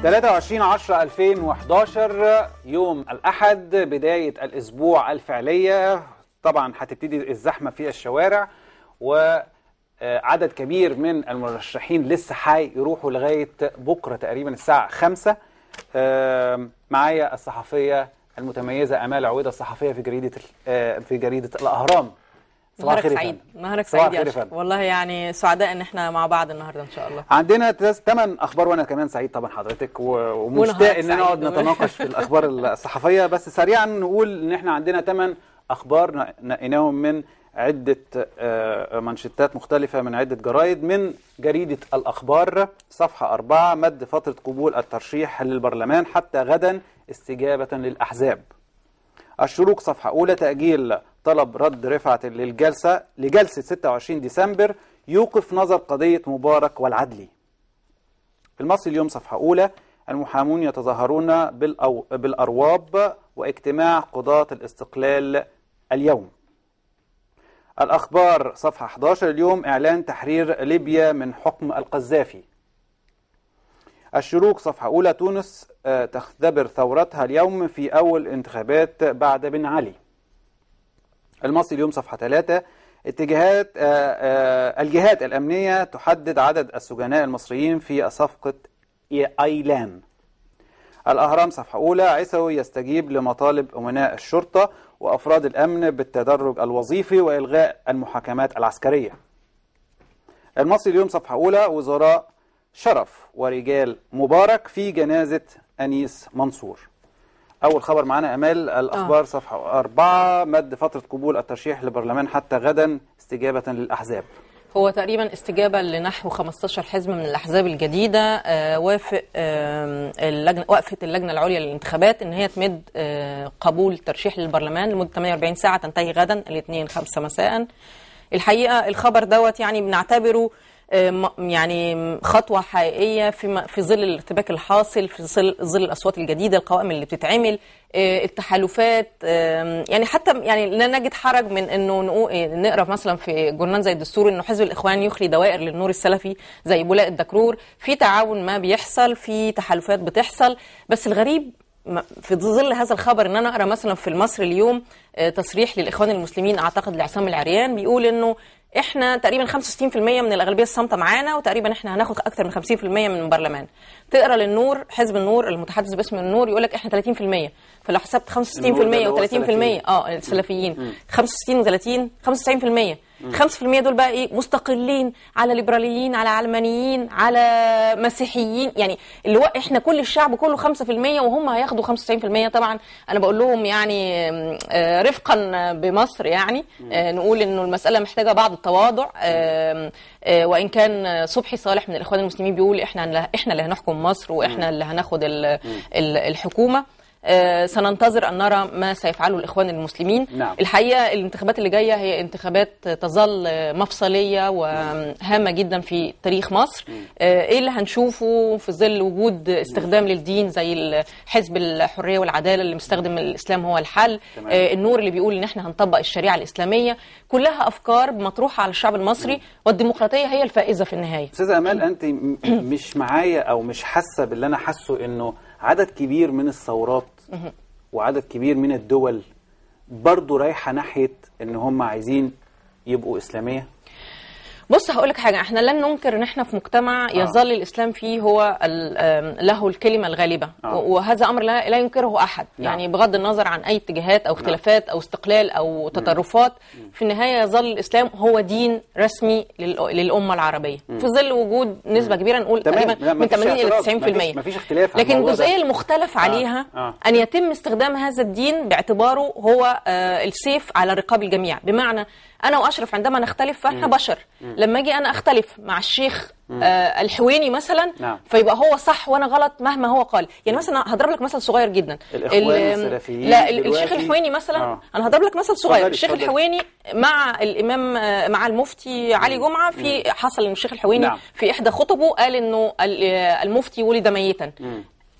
23 10 2011 يوم الأحد بداية الأسبوع الفعلية طبعا هتبتدي الزحمة في الشوارع وعدد كبير من المرشحين لسه هيروحوا لغاية بكرة تقريبا الساعة 5 معايا الصحفية المتميزة أمال عويدة الصحفية في جريدة في جريدة الأهرام صباح الخير سعيد نهارك سعيد يا أشرف والله يعني سعداء ان احنا مع بعض النهارده ان شاء الله عندنا ثمان اخبار وانا كمان سعيد طبعا حضرتك ومشتاق ان نقعد نتناقش في الاخبار الصحفيه بس سريعا نقول ان احنا عندنا ثمان اخبار نقيناهم من عده منشطات مختلفه من عده جرايد من جريده الاخبار صفحه أربعة مد فتره قبول الترشيح للبرلمان حتى غدا استجابه للاحزاب الشروق صفحه اولى تاجيل طلب رد رفعت للجلسة لجلسة 26 ديسمبر يوقف نظر قضية مبارك والعدلي المصري اليوم صفحة أولى المحامون يتظاهرون بالأو بالأرواب واجتماع قضاة الاستقلال اليوم الأخبار صفحة 11 اليوم إعلان تحرير ليبيا من حكم القذافي الشروق صفحة أولى تونس تختبر ثورتها اليوم في أول انتخابات بعد بن علي المصري اليوم صفحة 3 اتجاهات آآ آآ الجهات الأمنية تحدد عدد السجناء المصريين في صفقة أيلان الأهرام صفحة أولى عيسوي يستجيب لمطالب أمناء الشرطة وأفراد الأمن بالتدرج الوظيفي وإلغاء المحاكمات العسكرية المصري اليوم صفحة أولى وزراء شرف ورجال مبارك في جنازة أنيس منصور أول خبر معانا أمال الأخبار آه. صفحة أربعة مد فترة قبول الترشيح للبرلمان حتى غدا استجابة للأحزاب هو تقريبا استجابة لنحو 15 حزب من الأحزاب الجديدة آه وافق آه اللجنة وقفت اللجنة العليا للانتخابات إن هي تمد آه قبول ترشيح للبرلمان لمدة 48 ساعة تنتهي غدا الاثنين 5 مساء الحقيقة الخبر دوت يعني بنعتبره يعني خطوة حقيقية في في ظل الارتباك الحاصل في ظل ظل الأصوات الجديدة القوائم اللي بتتعمل التحالفات يعني حتى يعني لا نجد حرج من انه نقرا مثلا في جورنال زي الدستور انه حزب الاخوان يخلي دوائر للنور السلفي زي بولاء الدكرور في تعاون ما بيحصل في تحالفات بتحصل بس الغريب في ظل هذا الخبر ان انا اقرا مثلا في المصري اليوم تصريح للاخوان المسلمين اعتقد لعصام العريان بيقول انه احنا تقريبا 65% من الاغلبيه الصامته معانا وتقريبا احنا هناخد اكثر من 50% من البرلمان تقرا للنور حزب النور المتحدث باسم النور يقول لك احنا 30% فلو حسبت 65% و30% اه السلفيين 65 و30 95% 5% دول بقى ايه مستقلين على ليبراليين على علمانيين على مسيحيين يعني اللي هو احنا كل الشعب كله 5% وهم هياخدوا 95% طبعا انا بقول لهم يعني رفقا بمصر يعني نقول انه المساله محتاجه بعض التواضع وان كان صبحي صالح من الاخوان المسلمين بيقول احنا احنا اللي هنحكم مصر واحنا اللي هناخد الحكومه آه سننتظر أن نرى ما سيفعله الإخوان المسلمين نعم. الحقيقة الانتخابات اللي جاية هي انتخابات تظل مفصلية وهامة جدا في تاريخ مصر آه إيه اللي هنشوفه في ظل وجود استخدام للدين زي حزب الحرية والعدالة اللي مستخدم الإسلام هو الحل آه النور اللي بيقول إن احنا هنطبق الشريعة الإسلامية كلها أفكار مطروحة على الشعب المصري والديمقراطية هي الفائزة في النهاية أستاذة أمال أنت مش معايا أو مش حاسة باللي أنا حاسه إنه عدد كبير من الثورات وعدد كبير من الدول برضو رايحة ناحية ان هم عايزين يبقوا إسلامية بص هقول لك حاجه احنا لن ننكر ان احنا في مجتمع آه. يظل الاسلام فيه هو له الكلمه الغالبه آه. وهذا امر لا, لا ينكره احد نعم. يعني بغض النظر عن اي اتجاهات او اختلافات او استقلال او تطرفات في النهايه يظل الاسلام هو دين رسمي للامه العربيه في ظل وجود نسبه كبيره نقول تقريبا من 80 الى 90% مفيش اختلاف لكن الجزئيه المختلف عليها آه. آه. ان يتم استخدام هذا الدين باعتباره هو آه السيف على رقاب الجميع بمعنى انا واشرف عندما نختلف فاحنا بشر لما اجي انا اختلف مع الشيخ آه الحويني مثلا نعم. فيبقى هو صح وانا غلط مهما هو قال يعني مثلا هضرب لك مثل صغير جدا الإخوان السلفيين لا دلوقتي. الشيخ الحويني مثلا آه. انا هضرب لك مثل صغير اتفضلي، الشيخ اتفضلي. الحويني مع الامام آه، مع المفتي علي جمعه في حصل ان الشيخ الحويني نعم. في احدى خطبه قال انه ال- آه، المفتي ولد ميتا مم.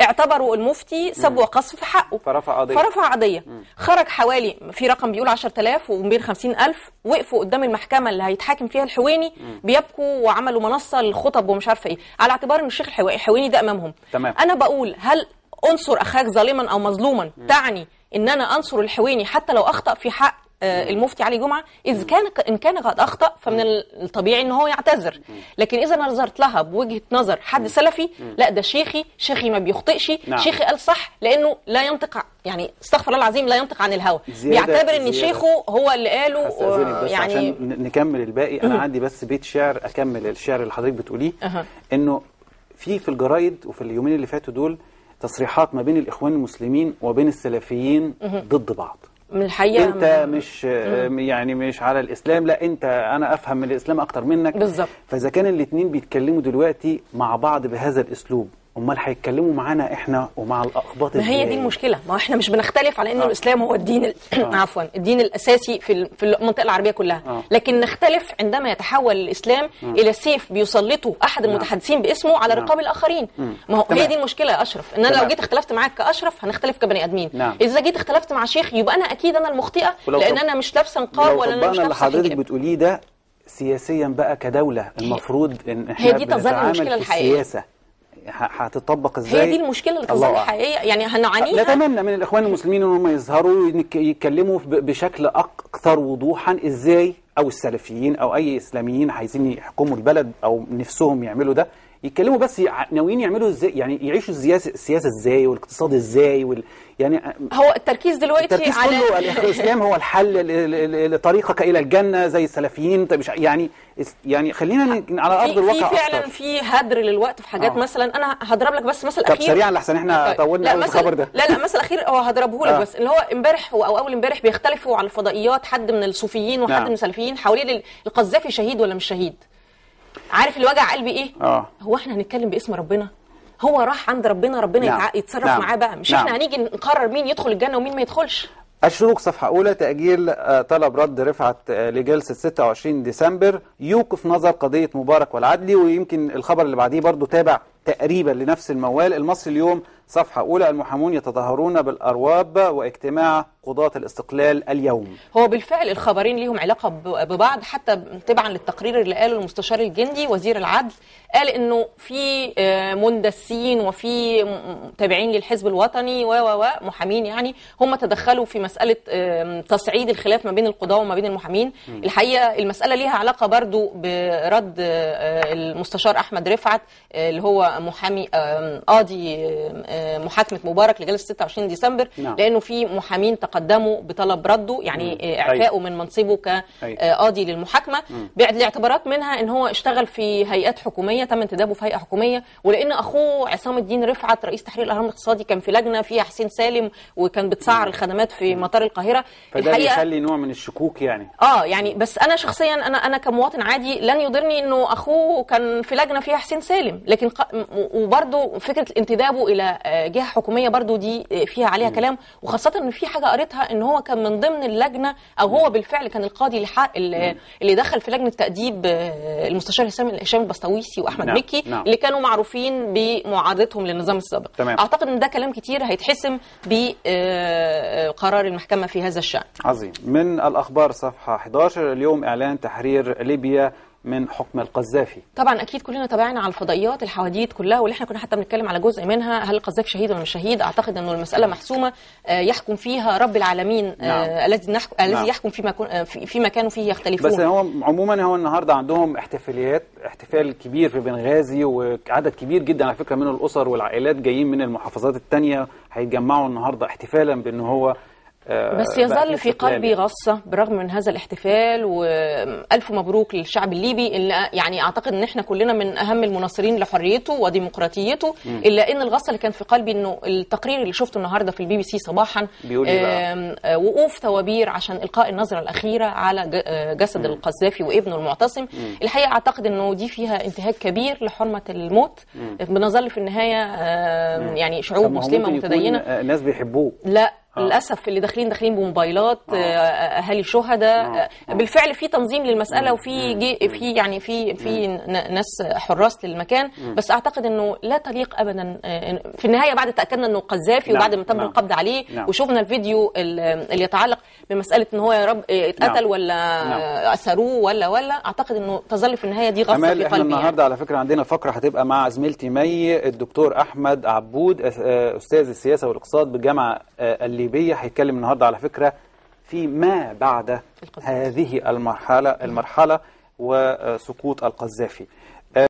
اعتبروا المفتي سب وقصف في حقه فرفع قضية. فرفع قضيه خرج حوالي في رقم بيقول 10000 و250000 وقفوا قدام المحكمه اللي هيتحاكم فيها الحويني بيبكوا وعملوا منصه للخطب ومش عارفه ايه على اعتبار ان الشيخ الحوا- الحويني ده امامهم تمام. انا بقول هل انصر اخاك ظالما او مظلوما تعني ان انا انصر الحويني حتى لو اخطا في حق آه، المفتي علي جمعه اذا كان ان كان قد اخطا فمن الطبيعي ان هو يعتذر لكن اذا نظرت لها بوجهه نظر حد سلفي لا ده شيخي شيخي ما بيخطئش نعم. شيخي قال صح لانه لا ينطق ع- يعني استغفر الله العظيم لا ينطق عن الهوى زيادة- بيعتبر ان زيادة. شيخه هو اللي قاله استاذنك آه، بس يعني عشان ن- نكمل الباقي انا عندي بس بيت شعر اكمل الشعر اللي حضرتك بتقوليه أها. انه في في الجرايد وفي اليومين اللي فاتوا دول تصريحات ما بين الاخوان المسلمين وبين السلفيين ضد بعض من الحقيقه انت مش يعني مش على الاسلام لا انت انا افهم من الاسلام اكتر منك بالظبط. فاذا كان الاثنين بيتكلموا دلوقتي مع بعض بهذا الاسلوب امال هيتكلموا معانا احنا ومع الاقباط ما هي إزاي؟ دي المشكله ما احنا مش بنختلف على انه آه. الاسلام هو الدين ال... عفوا الدين الاساسي في ال- في المنطقه العربيه كلها آه. لكن نختلف عندما يتحول الاسلام الى سيف بيسلطه احد المتحدثين باسمه على نعم. رقاب الاخرين ما هو تمام. هي دي المشكله يا اشرف ان انا تمام. لو جيت اختلفت معاك كاشرف هنختلف كبني ادمين نعم. اذا جيت اختلفت مع شيخ يبقى انا اكيد انا المخطئه ولو لان طب- انا مش لابسه نقاب لو ولا انا مش طبقنا اللي لابسه حضرتك حجاب بتقوليه ده سياسيا بقى كدولة المفروض ان احنا هي دي تظل بنتعامل المشكلة في الحقيقية. السياسة ه- هتطبق ازاي هي دي المشكله اللي الله تظل أعلم. حقيقيه يعني هنعانيها نتمنى من الاخوان المسلمين ان هم يظهروا ينك- يتكلموا ب- بشكل اكثر وضوحا ازاي او السلفيين او اي اسلاميين عايزين يحكموا البلد او نفسهم يعملوا ده يتكلموا بس يع- ناويين يعملوا ازاي يعني يعيشوا السياسه السياسه ازاي والاقتصاد ازاي وال يعني هو التركيز دلوقتي التركيز على كله الاسلام هو الحل ل- ل- لطريقك الى الجنه زي السلفيين طب مش يعني يعني خلينا ن- على ارض في, في الواقع فعلا أكتر. في هدر للوقت في حاجات آه. مثلا انا هضرب لك بس مثل طب اخير سريعا لحسن احنا طيب. طولنا لا قوي في مثل الخبر ده لا لا مثل اخير هو هضربه لك آه. بس اللي هو امبارح او اول امبارح بيختلفوا على الفضائيات حد من الصوفيين وحد نعم. من السلفيين حوالين ال- القذافي شهيد ولا مش شهيد عارف اللي وجع قلبي ايه اه هو احنا هنتكلم باسم ربنا هو راح عند ربنا ربنا نعم. يتع- يتصرف نعم. معاه بقى مش نعم. احنا هنيجي نقرر مين يدخل الجنه ومين ما يدخلش الشروق صفحة أولى تأجيل آه، طلب رد رفعت آه، لجلسة 26 ديسمبر يوقف نظر قضية مبارك والعدلي ويمكن الخبر اللي بعديه برضو تابع تقريبا لنفس الموال المصري اليوم صفحة أولى المحامون يتظاهرون بالأرواب واجتماع قضاة الاستقلال اليوم هو بالفعل الخبرين ليهم علاقه ب- ببعض حتى تبعا للتقرير اللي قاله المستشار الجندي وزير العدل قال انه في آه، مندسين وفي م- تابعين للحزب الوطني و و و محامين يعني هم تدخلوا في مساله آم، تصعيد الخلاف ما بين القضاه وما بين المحامين الحقيقه المساله ليها علاقه برضو برد آه، المستشار احمد رفعت آه، اللي هو محامي آم، قاضي آم، آه، محاكمه مبارك لجلسه 26 ديسمبر نعم. لانه في محامين تقدموا بطلب رده يعني آه، اعفائه من منصبه أيوة. كقاضي للمحاكمه بعد الاعتبارات منها ان هو اشتغل في هيئات حكوميه تم انتدابه في هيئه حكوميه ولان اخوه عصام الدين رفعت رئيس تحرير الاهرام الاقتصادي كان في لجنه فيها حسين سالم وكان بتسعر الخدمات في مطار القاهره فده بيخلي نوع من الشكوك يعني اه يعني بس انا شخصيا انا انا كمواطن عادي لن يضرني انه اخوه كان في لجنه فيها حسين سالم لكن ق... م- وبرده فكره انتدابه الى آه، جهه حكوميه برده دي آه، فيها عليها كلام وخاصه ان في حاجه قريتها ان هو كان من ضمن اللجنه او هو بالفعل كان القاضي اللي حق- اللي اللي دخل في لجنه تأديب آه، المستشار هشام هشام البسطويسي واحمد نعم، مكي نعم. اللي كانوا معروفين بمعارضتهم للنظام السابق تمام. اعتقد ان ده كلام كتير هيتحسم بقرار المحكمه في هذا الشان عظيم من الأخبار صفحة 11 اليوم إعلان تحرير ليبيا من حكم القذافي طبعا اكيد كلنا تابعنا على الفضائيات الحواديت كلها واللي احنا كنا حتى بنتكلم على جزء منها هل القذافي شهيد ولا مش شهيد اعتقد انه المساله محسومه آه، يحكم فيها رب العالمين آه، نعم. الذي نحك... الذي نعم. يحكم فيما كن... آه، في- فيما كانوا فيه يختلفون بس هو عموما هو النهارده عندهم احتفاليات احتفال كبير في بنغازي وعدد كبير جدا على فكره من الاسر والعائلات جايين من المحافظات الثانيه هيتجمعوا النهارده احتفالا بان هو آه، بس بقى يظل في استقلال قلبي يعني. غصة برغم من هذا الاحتفال والف مبروك للشعب الليبي اللي يعني اعتقد ان احنا كلنا من اهم المناصرين لحريته وديمقراطيته الا ان الغصة اللي كان في قلبي انه التقرير اللي شفته النهارده في البي بي سي صباحا بيقول إيه بقى؟ آم، آه، وقوف توابير عشان القاء النظره الاخيره على ج- آه، جسد القذافي وابنه المعتصم الحقيقه اعتقد انه دي فيها انتهاك كبير لحرمه الموت بنظل في النهايه آم، يعني طب شعوب ما هو مسلمه ممكن يكون، متدينه آه، ناس بيحبوه لا للاسف اللي داخلين داخلين بموبايلات آه، اهالي شهداء آه. آه، بالفعل في تنظيم للمساله وفي جي في يعني في في ن- ناس حراس للمكان بس اعتقد انه لا تليق ابدا آه، إن- في النهايه بعد تاكدنا انه قذافي نعم، وبعد ما تم نعم. القبض عليه نعم. وشفنا الفيديو ال- اللي يتعلق بمساله ان هو يا رب آه، اتقتل نعم. ولا نعم. آه، اسروه ولا ولا اعتقد انه تظل في النهايه دي غصه امال في احنا قلبي يعني. النهارده على فكره عندنا فقره هتبقى مع زميلتي مي الدكتور احمد عبود أس- آه، استاذ السياسه والاقتصاد بالجامعه آه، الليبيه هيتكلم النهارده على فكره في ما بعد القذافي. هذه المرحله المرحله وسقوط القذافي